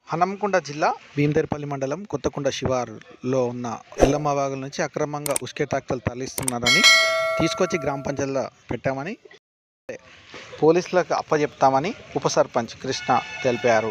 హనంకొండ జిల్లా భీమదేరపల్లి మండలం కొత్తకొండ శివారులో ఉన్న ఎల్లమ్మ వాగుల నుంచి అక్రమంగా ఉస్కే ట్రాక్టర్లు తరలిస్తున్నారని తీసుకొచ్చి గ్రామ పంచాయతీలో పెట్టామని పోలీసులకు అప్పచెప్తామని ఉప సర్పంచ్ కృష్ణ తెలిపారు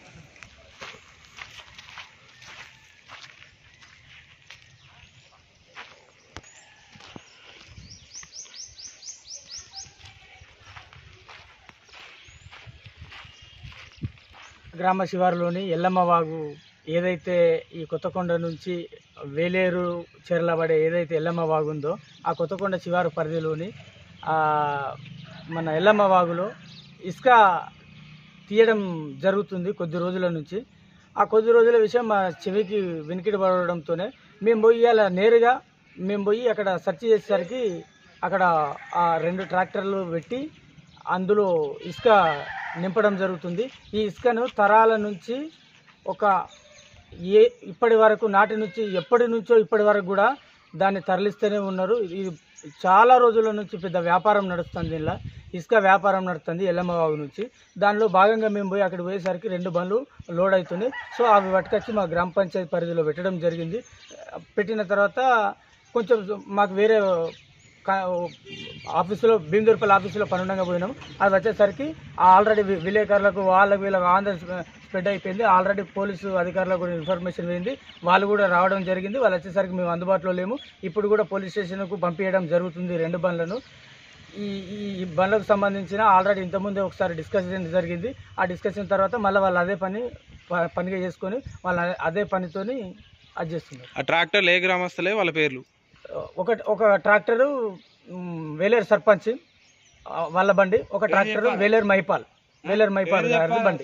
గ్రామ శివారులోని ఎల్లమ్మ వాగు ఏదైతే ఈ కొత్తకొండ నుంచి వేలేరు చెర్ల పడే ఏదైతే ఎల్లమ్మ వాగు ఉందో ఆ కొత్తకొండ శివారు పరిధిలోని ఆ, మన ఎల్లమ్మ వాగులో ఇసుక తీయడం జరుగుతుంది కొద్ది రోజుల నుంచి ఆ కొద్ది రోజుల విషయం మా చెవికి వెనుకిడి పడడంతోనే మేము పోయి అలా నేరుగా మేము పోయి అక్కడ సెర్చ్ చేసేసరికి అక్కడ ఆ రెండు ట్రాక్టర్లు పెట్టి అందులో ఇసుక నింపడం జరుగుతుంది ఈ ఇసుకను తరాల నుంచి ఒక ఏ ఇప్పటి వరకు నాటి నుంచి ఎప్పటి నుంచో ఇప్పటి వరకు కూడా దాన్ని తరలిస్తూనే ఉన్నారు ఇది చాలా రోజుల నుంచి పెద్ద వ్యాపారం నడుస్తుంది ఇలా ఇసుక వ్యాపారం నడుస్తుంది ఎల్లమ్మబాబు నుంచి దానిలో భాగంగా మేము పోయి అక్కడ పోయేసరికి రెండు బండ్లు లోడ్ అవుతుంది సో అవి పట్టుకొచ్చి మా గ్రామ పంచాయతీ పరిధిలో పెట్టడం జరిగింది పెట్టిన తర్వాత కొంచెం మాకు వేరే కా- ఆఫీసులో భీమదుర్పల్లి ఆఫీసులో పనుండగా పోయినాం అది వచ్చేసరికి ఆల్రెడీ వి- విలేకరులకు వాళ్ళకి వీళ్ళకి ఆంధ్ర స్ప్రెడ్ అయిపోయింది ఆల్రెడీ పోలీసు అధికారులకు కూడా ఇన్ఫర్మేషన్ పోయింది వాళ్ళు కూడా రావడం జరిగింది వాళ్ళు వచ్చేసరికి మేము అందుబాటులో లేము ఇప్పుడు కూడా పోలీస్ స్టేషన్కు పంపించడం జరుగుతుంది రెండు బండ్లను ఈ ఈ ఈ బండ్లకు సంబంధించిన ఆల్రెడీ ఇంతకుముందే ఒకసారి డిస్కషన్ జరిగింది ఆ డిస్కషన్ తర్వాత మళ్ళీ వాళ్ళు అదే పని ప- పనిగా చేసుకొని వాళ్ళ అదే పనితోని అది చేస్తున్నారు ఆ ట్రాక్టర్లు ఏ గ్రామస్తులే వాళ్ళ పేర్లు ఒక ఒక ట్రాక్టరు మ్, వేలేరు సర్పంచ్ ఆ, వాళ్ళ బండి ఒక ట్రాక్టర్ వేలేరు మైపాల్ వేలేరు మైపాల్ గారి బండి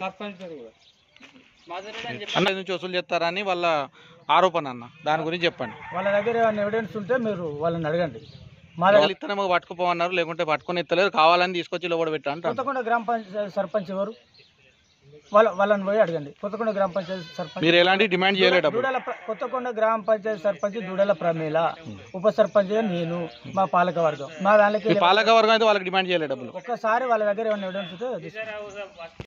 అన్న నుంచి వసూలు చేస్తారని వాళ్ళ ఆరోపణ అన్న దాని గురించి చెప్పండి వాళ్ళ దగ్గర ఏమైనా ఎవిడెన్స్ ఉంటే మీరు వాళ్ళని అడగండి మా దగ్గర వాళ్ళు ఇత్తనేమో పట్టుకుపోమన్నారు లేకుంటే పట్టుకొని ఎత్తలేరు కావాలని తీసుకొచ్చి లోపల పెట్టా అంటారు కొత్తకొండ గ్రామ పంచాయతీ సర్పంచ్ ఎవరు వాళ్ళ వాళ్ళని పోయి అడగండి కొత్తకొండ గ్రామ పంచాయతీ సర్పంచ్ మీరు ఎలాంటి డిమాండ్ చేయలేటప్పుడు దూడల ప్ర- కొత్తకొండ గ్రామ పంచాయతీ సర్పంచ్ దూడల ప్రమేల ఉప సర్పంచ్ నేను మా పాలక వర్గం మా దానికి మీ పాలక వర్గం అయితే వాళ్ళకి డిమాండ్ చేయలే డబ్బులు ఒక్కసారి వాళ్ళ దగ్గర ఏమైనా ఎవిడెన్స్ ఉంటే తీసుకోండి.